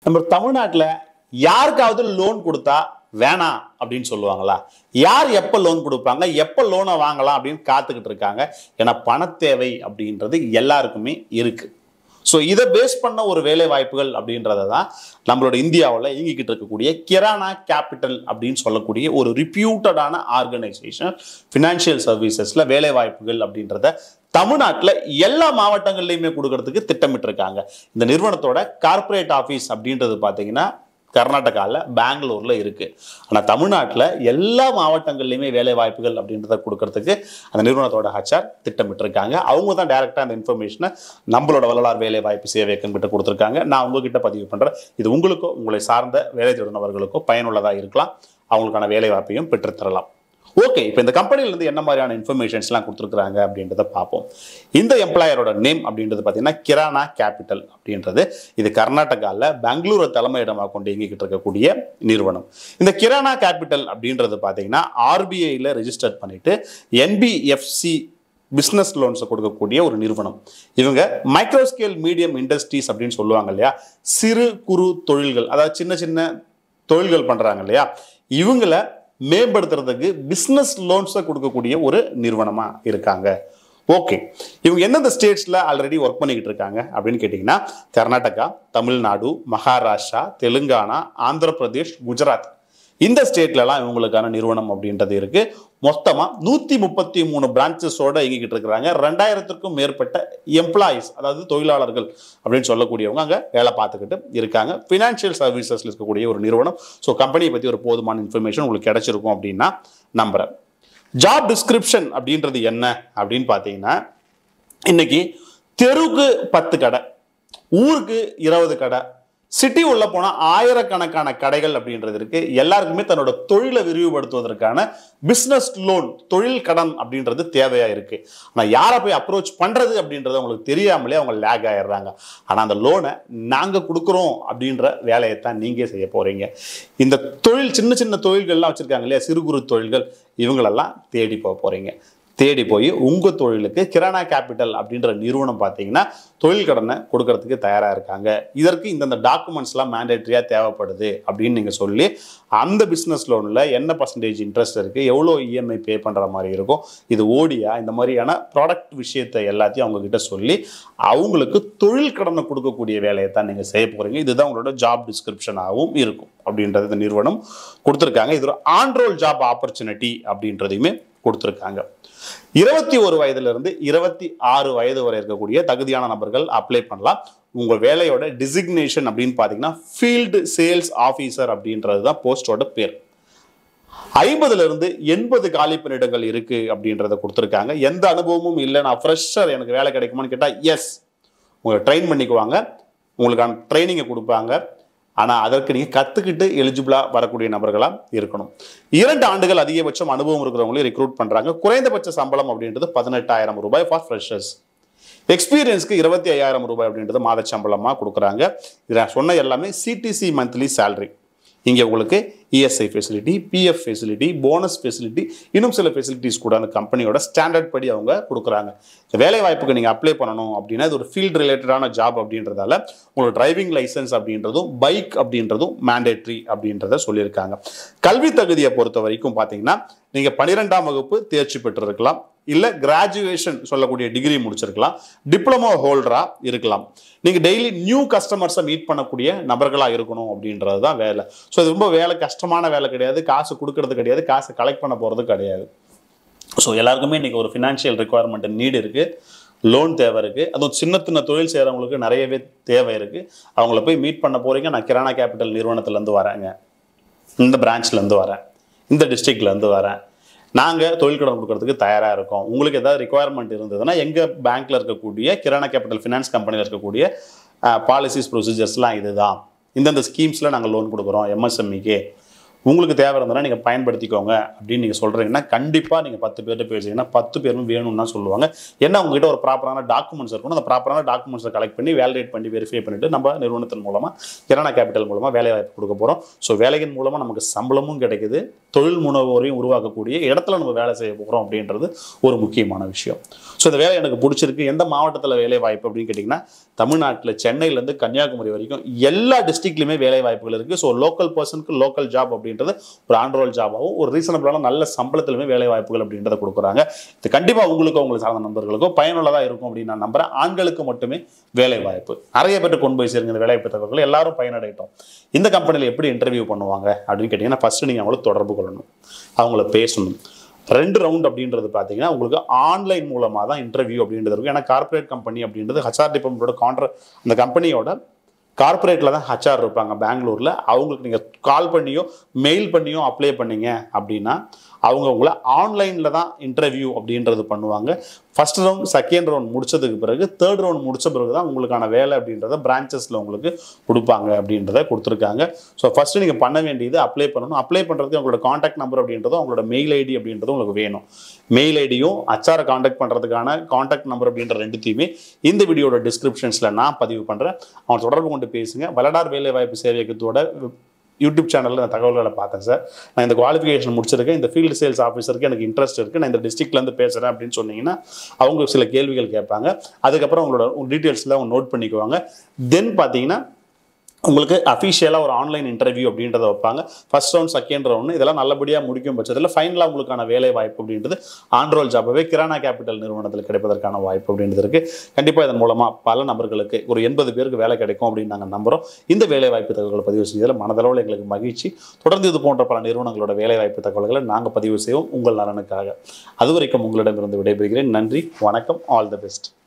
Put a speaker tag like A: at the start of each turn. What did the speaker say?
A: நம்ம தமிழ்நாட்டில் யாருக்காவது லோன் கொடுத்தா வேணாம் அப்படின்னு சொல்லுவாங்களா யார் எப்போ லோன் கொடுப்பாங்க எப்போ லோனை வாங்கலாம் அப்படின்னு காத்துக்கிட்டு இருக்காங்க ஏன்னா பணத்தேவை அப்படின்றது எல்லாருக்குமே இருக்கு ஸோ இதை பேஸ் பண்ண ஒரு வேலை வாய்ப்புகள் அப்படின்றத தான் நம்மளோட இந்தியாவில் இயங்கிக்கிட்டு இருக்கக்கூடிய கிரானா கேபிட்டல் அப்படின்னு சொல்லக்கூடிய ஒரு ரிப்யூட்டடான ஆர்கனைசேஷன் ஃபினான்ஷியல் சர்வீசஸில் வேலை வாய்ப்புகள் அப்படின்றத தமிழ்நாட்டில் எல்லா மாவட்டங்கள்லையுமே கொடுக்கறதுக்கு திட்டமிட்டிருக்காங்க இந்த நிறுவனத்தோட கார்ப்பரேட் ஆஃபீஸ் அப்படின்றது பார்த்தீங்கன்னா கர்நாடகாவில் பெங்களூர்ல இருக்கு ஆனால் தமிழ்நாட்டில் எல்லா மாவட்டங்கள்லையுமே வேலை வாய்ப்புகள் அப்படின்றத கொடுக்கறதுக்கு அந்த நிறுவனத்தோட ஹச்ஆர் திட்டமிட்டிருக்காங்க அவங்க தான் டைரெக்டாக அந்த இன்ஃபர்மேஷனை நம்மளோட வள்ளலார் வேலை வாய்ப்பு சேவை இயக்கம் கிட்ட கொடுத்துருக்காங்க நான் உங்ககிட்ட பதிவு பண்ணுறேன் இது உங்களுக்கோ உங்களை சார்ந்த வேலை தேடுனவர்களுக்கோ பயனுள்ளதாக இருக்கலாம் அவங்களுக்கான வேலை வாய்ப்பையும் பெற்றுத்தரலாம் ஓகே இப்போ இந்த கம்பெனில இருந்து என்ன மாதிரியான இன்ஃபர்மேஷன்ஸ்லாம் கொடுத்துருக்காங்க அப்படின்றத பார்ப்போம் இந்த எம்ப்ளாயரோட நேம் அப்படின்றது பார்த்தீங்கன்னா கிரானா கேபிட்டல் அப்படின்றது இது கர்நாடகாவில் பெங்களூரை தலைமையிடமாக கொண்டு இயங்கிக்கிட்டு இருக்கக்கூடிய நிறுவனம் இந்த கிரானா கேபிட்டல் அப்படின்றது பார்த்தீங்கன்னா ஆர்பிஐயில் ரெஜிஸ்டர் பண்ணிட்டு என்பிஎஃப்சி பிஸ்னஸ் லோன்ஸை கொடுக்கக்கூடிய ஒரு நிறுவனம் இவங்க மைக்ரோஸ்கேல் மீடியம் இண்டஸ்ட்ரீஸ் அப்படின்னு சொல்லுவாங்க இல்லையா சிறு குறு தொழில்கள் அதாவது சின்ன சின்ன தொழில்கள் பண்ணுறாங்க இல்லையா இவங்களை மேம்படுத்துறதுக்கு பிஸ்னஸ் லோன்ஸை கொடுக்கக்கூடிய ஒரு நிறுவனமாக இருக்காங்க ஓகே இவங்க எந்தெந்த ஸ்டேட்ஸில் ஆல்ரெடி ஒர்க் பண்ணிக்கிட்டு இருக்காங்க அப்படின்னு கேட்டிங்கன்னா கர்நாடகா தமிழ்நாடு மகாராஷ்டிரா தெலுங்கானா ஆந்திர பிரதேஷ் குஜராத் இந்த ஸ்டேட்லலாம் இவங்களுக்கான நிறுவனம் அப்படின்றது இருக்கு மொத்தமாக நூற்றி முப்பத்தி மூணு பிரான்ச்சஸோட இயங்கிக்கிட்டு இருக்கிறாங்க ரெண்டாயிரத்துக்கும் மேற்பட்ட எம்ப்ளாயீஸ் அதாவது தொழிலாளர்கள் அப்படின்னு சொல்லக்கூடியவங்க அங்கே வேலை பார்த்துக்கிட்டு இருக்காங்க ஃபினான்ஷியல் சர்வீசஸில் இருக்கக்கூடிய ஒரு நிறுவனம் ஸோ கம்பெனியை பற்றி ஒரு போதுமான இன்ஃபர்மேஷன் உங்களுக்கு கிடைச்சிருக்கும் அப்படின்னா நம்புறேன் ஜாப் டிஸ்கிரிப்ஷன் அப்படின்றது என்ன அப்படின்னு பார்த்தீங்கன்னா இன்னைக்கு தெருவுக்கு பத்து கடை ஊருக்கு இருபது கடை சிட்டி உள்ள போனால் ஆயிரக்கணக்கான கடைகள் அப்படின்றது இருக்கு எல்லாருக்குமே தன்னோட தொழிலை விரிவுபடுத்துவதற்கான பிஸ்னஸ் லோன் தொழில் கடன் அப்படின்றது தேவையா இருக்கு ஆனால் யாரை போய் அப்ரோச் பண்றது அப்படின்றது அவங்களுக்கு தெரியாமலே அவங்க லேக் ஆயிடுறாங்க ஆனால் அந்த லோனை நாங்கள் கொடுக்குறோம் அப்படின்ற வேலையை தான் நீங்கள் செய்ய போறீங்க இந்த தொழில் சின்ன சின்ன தொழில்கள்லாம் வச்சிருக்காங்க இல்லையா சிறு குறு தொழில்கள் இவங்களெல்லாம் தேடி போக போறீங்க தேடி போய் உங்கள் தொழிலுக்கு கிரானா கேபிட்டல் அப்படின்ற நிறுவனம் பார்த்தீங்கன்னா தொழில் கடனை கொடுக்கறதுக்கு தயாராக இருக்காங்க இதற்கு இந்தந்த டாக்குமெண்ட்ஸ்லாம் மேண்டேட்ரியாக தேவைப்படுது அப்படின்னு நீங்கள் சொல்லி அந்த பிஸ்னஸ் லோனில் என்ன பர்சன்டேஜ் இன்ட்ரெஸ்ட் இருக்குது எவ்வளோ இஎம்ஐ பே பண்ணுற மாதிரி இருக்கும் இது ஓடியா இந்த மாதிரியான ப்ராடக்ட் விஷயத்தை எல்லாத்தையும் அவங்கக்கிட்ட சொல்லி அவங்களுக்கு தொழில் கடனை கொடுக்கக்கூடிய வேலையை தான் நீங்கள் செய்ய போகிறீங்க இதுதான் உங்களோட ஜாப் டிஸ்கிரிப்ஷனாகவும் இருக்கும் அப்படின்றது இந்த நிறுவனம் கொடுத்துருக்காங்க இது ஒரு ஆன்ரோல் ஜாப் ஆப்பர்ச்சுனிட்டி அப்படின்றதையுமே கொடுத்துருக்காங்க இருபத்தி ஒரு வயதுல இருந்து இருபத்தி ஆறு வயது வரை இருக்கக்கூடிய தகுதியான நபர்கள் அப்ளை பண்ணலாம் உங்க வேலையோட டிசிக்னேஷன் அப்படின்னு பார்த்தீங்கன்னா ஃபீல்டு சேல்ஸ் ஆஃபீஸர் அப்படின்றது தான் போஸ்டோட பேர் ஐம்பதுல இருந்து எண்பது காலி பணியிடங்கள் இருக்கு அப்படின்றத கொடுத்துருக்காங்க எந்த அனுபவமும் இல்லை நான் ஃப்ரெஷர் எனக்கு வேலை கிடைக்குமான்னு கேட்டால் எஸ் உங்களை ட்ரெயின் பண்ணிக்குவாங்க உங்களுக்கான ட்ரைனிங்கை கொடுப்பாங்க ஆனால் அதற்கு நீங்கள் கற்றுக்கிட்டு எலிஜிபிளாக வரக்கூடிய நபர்களாக இருக்கணும் இரண்டு ஆண்டுகள் அதிகபட்சம் அனுபவம் இருக்கிறவங்களையும் ரெக்ரூட் பண்ணுறாங்க குறைந்தபட்ச சம்பளம் அப்படின்றது பதினெட்டாயிரம் ரூபாய் ஃபார் ஃப்ரெஷர்ஸ் எக்ஸ்பீரியன்ஸ்க்கு இருபத்தி ஐயாயிரம் ரூபாய் அப்படின்றது மாத சம்பளமாக கொடுக்குறாங்க இது நான் சொன்ன எல்லாமே சிடிசி மந்த்லி salary இங்கே உங்களுக்கு ESI facility PF facility bonus facility இன்னும் சில ஃபெசிலிட்டிஸ் கூட அந்த கம்பெனியோட ஸ்டாண்டர்ட் படி அவங்க கொடுக்குறாங்க இந்த வேலை வாய்ப்புக்கு நீங்கள் அப்ளை பண்ணணும் அப்படின்னா இது ஒரு ஃபீல்டு ரிலேட்டடான ஜாப் அப்படின்றதால உங்களோட டிரைவிங் லைசன்ஸ் அப்படின்றதும் பைக் அப்படின்றதும் மேண்டேட்ரி அப்படின்றத சொல்லியிருக்காங்க கல்வி தகுதியை பொறுத்த வரைக்கும் பார்த்தீங்கன்னா நீங்கள் பன்னிரெண்டாம் வகுப்பு தேர்ச்சி பெற்றிருக்கலாம் இல்லை கிராஜுவேஷன் சொல்லக்கூடிய டிகிரி முடிச்சிருக்கலாம் டிப்ளமோ ஹோல்டராக இருக்கலாம் நீங்கள் டெய்லி நியூ கஸ்டமர்ஸை மீட் பண்ணக்கூடிய நபர்களாக இருக்கணும் அப்படின்றது தான் வேலை ஸோ இது ரொம்ப வேலை கஷ்டமான வேலை கிடையாது காசு கொடுக்கறது கிடையாது காசு கலெக்ட் பண்ண போகிறது கிடையாது ஸோ எல்லாருக்குமே இன்றைக்கி ஒரு ஃபினான்ஷியல் ரெக்குவயர்மெண்ட் நீடு இருக்குது லோன் தேவை இருக்குது அதுவும் சின்ன சின்ன தொழில் செய்கிறவங்களுக்கு நிறையவே தேவை இருக்குது அவங்கள போய் மீட் பண்ண போகிறீங்க நான் கிரானா கேபிட்டல் நிறுவனத்துலேருந்து வரேங்க இந்த பிரான்ச்லேருந்து வரேன் இந்த டிஸ்ட்ரிக்ட்லேருந்து வரேன் நாங்கள் தொழில் கடன் கொடுக்கறதுக்கு தயாராக இருக்கோம் உங்களுக்கு ஏதாவது ரெக்குவயர்மெண்ட் இருந்ததுன்னா எங்கள் பேங்க்கில் இருக்கக்கூடிய கிரானா கேபிட்டல் ஃபினான்ஸ் கம்பெனியில் இருக்கக்கூடிய பாலிசிஸ் ப்ரொசீஜர்ஸ்லாம் இதுதான் இந்தந்த ஸ்கீம்ஸில் நாங்கள் லோன் கொடுக்குறோம் எம்எஸ்எம்இக்கு உங்களுக்கு தேவை இருந்ததுன்னா நீங்கள் பயன்படுத்திக்கோங்க அப்படின்னு நீங்கள் சொல்கிறீங்கன்னா கண்டிப்பாக நீங்கள் பத்து பேர்கிட்ட பேசுறீங்கன்னா பத்து பேரும் வேணும்னு தான் சொல்லுவாங்க ஏன்னா உங்ககிட்ட ஒரு ப்ராப்பரான டாக்குமெண்ட்ஸ் இருக்கணும் அந்த ப்ராப்பரான டாக்குமெண்ட்ஸை கலெக்ட் பண்ணி வேலிடேட் பண்ணி வெரிஃபை பண்ணிட்டு நம்ம நிறுவனத்தின் மூலமாக கிரணா கேபிட்டல் மூலமாக வேலை வாய்ப்பு கொடுக்க போகிறோம் ஸோ வேலையின் மூலமாக நமக்கு சம்பளமும் கிடைக்குது தொழில் முனைவோரையும் உருவாக்கக்கூடிய இடத்துல நம்ம வேலை செய்ய போகிறோம் அப்படின்றது ஒரு முக்கியமான விஷயம் ஸோ இந்த வேலை எனக்கு பிடிச்சிருக்கு எந்த மாவட்டத்தில் வேலை வாய்ப்பு அப்படின்னு கேட்டிங்கன்னா தமிழ்நாட்டில் சென்னையிலேருந்து கன்னியாகுமரி வரைக்கும் எல்லா டிஸ்ட்ரிக்ட்லையுமே வேலை வாய்ப்புகள் இருக்குது ஸோ லோக்கல் பர்சனுக்கு லோக்கல் ஜாப் அப்படின்றது ஒரு ஆண்ட்ரோல் ஜாபாகவும் ஒரு ரீசனபிளான நல்ல சம்பளத்திலுமே வேலை வாய்ப்புகள் அப்படின்றத கொடுக்குறாங்க இது கண்டிப்பாக உங்களுக்கோ உங்களுக்கு சார்ந்த நண்பர்களுக்கோ பயனுள்ளதாக இருக்கும் அப்படின்னு நான் நம்புறேன் ஆண்களுக்கு மட்டுமே வேலை வாய்ப்பு நிறைய பேர் கொண்டு போய் சேருங்க இந்த வேலை வாய்ப்பு தகவல்கள் எல்லாரும் பயனடையட்டும் இந்த கம்பெனியில் எப்படி இன்டர்வியூ பண்ணுவாங்க அப்படின்னு கேட்டிங்கன்னா ஃபஸ்ட்டு நீங்கள் அவங்கள தொடர்பு கொள்ளணும் அவங்கள பேசணும் ரெண்டு ரவுண்ட் அப்படின்றது பார்த்தீங்கன்னா உங்களுக்கு ஆன்லைன் மூலமாக தான் இன்டர்வியூ அப்படின்றது இருக்கும் ஏன்னா கார்ப்பரேட் கம்பெனி அப்படின்றது ஹச்ஆர் டிபார்ட்மெண்ட்டோட கான்ட்ரா அந்த கம்பெனியோட கார்ப்பரேட்டில் தான் ஹச்ஆர் இருப்பாங்க பெங்களூரில் அவங்களுக்கு நீங்கள் கால் பண்ணியோ மெயில் பண்ணியோ அப்ளை பண்ணீங்க அப்படின்னா அவங்க உங்களை ஆன்லைனில் தான் இன்டர்வியூ அப்படின்றது பண்ணுவாங்க ஃபர்ஸ்ட் ரவுண்ட் செகண்ட் ரவுண்ட் முடிச்சதுக்கு பிறகு தேர்ட் ரவுண்ட் முடிச்ச பிறகு தான் உங்களுக்கான வேலை அப்படின்றத பிரான்ச்சஸில் உங்களுக்கு கொடுப்பாங்க அப்படின்றத கொடுத்துருக்காங்க ஸோ ஃபஸ்ட்டு நீங்கள் பண்ண வேண்டியது அப்ளை பண்ணணும் அப்ளை பண்ணுறதுக்கு உங்களோட காண்டாக்ட் நம்பர் அப்படின்றதும் உங்களோட மெயில் ஐடி அப்படின்றதும் உங்களுக்கு வேணும் மெயில் ஐடியும் அச்சாரை காண்டாக்ட் பண்ணுறதுக்கான காண்டாக்ட் நம்பர் அப்படின்ற ரெண்டுத்தையுமே இந்த வீடியோட டிஸ்கிரிப்ஷன்ஸில் நான் பதிவு பண்ணுறேன் அவன் தொடர்பு கொண்டு பேசுங்க வளடார் வேலைவாய்ப்பு சேவையகத்தோட யூடியூப் சேனலில் நான் தகவல்களை பார்த்தேன் சார் நான் இந்த குவாலிஃபிகேஷன் முடிச்சிருக்கேன் இந்த ஃபீல்டு சேல்ஸ் ஆஃபீஸருக்கு எனக்கு இன்ட்ரெஸ்ட் இருக்குது நான் இந்த டிஸ்ட்ரிக்ட்லேருந்து பேசுகிறேன் அப்படின்னு சொன்னீங்கன்னா அவங்க சில கேள்விகள் கேட்பாங்க அதுக்கப்புறம் உங்களோட டீட்டெயில்ஸில் அவங்க நோட் பண்ணிக்குவாங்க தென் பார்த்தீங்கன்னா உங்களுக்கு அஃபிஷியலாக ஒரு ஆன்லைன் இன்டர்வியூ அப்படின்றத வைப்பாங்க ஃபர்ஸ்ட் ரவுண்ட் செகண்ட் ரவுண்ட் இதெல்லாம் நல்லபடியாக முடிக்கும் பட்சத்தில் ஃபைனலாக உங்களுக்கான வேலை வாய்ப்பு அப்படின்றது ஆண்ட்ரோல் ஜாபாகவே கிரானா கேபிட்டல் நிறுவனத்தில் கிடைப்பதற்கான வாய்ப்பு அப்படின்றது இருக்குது கண்டிப்பாக இதன் மூலமாக பல நபர்களுக்கு ஒரு எண்பது பேருக்கு வேலை கிடைக்கும் அப்படின்னு நாங்கள் நம்புகிறோம் இந்த வேலை வாய்ப்பு தகவல்களை பதிவு செய்வதில் மனதளவில் எங்களுக்கு மகிழ்ச்சி தொடர்ந்து இது போன்ற பல நிறுவனங்களோட வேலை வாய்ப்பு தகவல்களை நாங்கள் பதிவு செய்வோம் உங்கள் நலனுக்காக அது வரைக்கும் உங்களிடமிருந்து விடைபெறுகிறேன் நன்றி வணக்கம் ஆல் தி பெஸ்ட்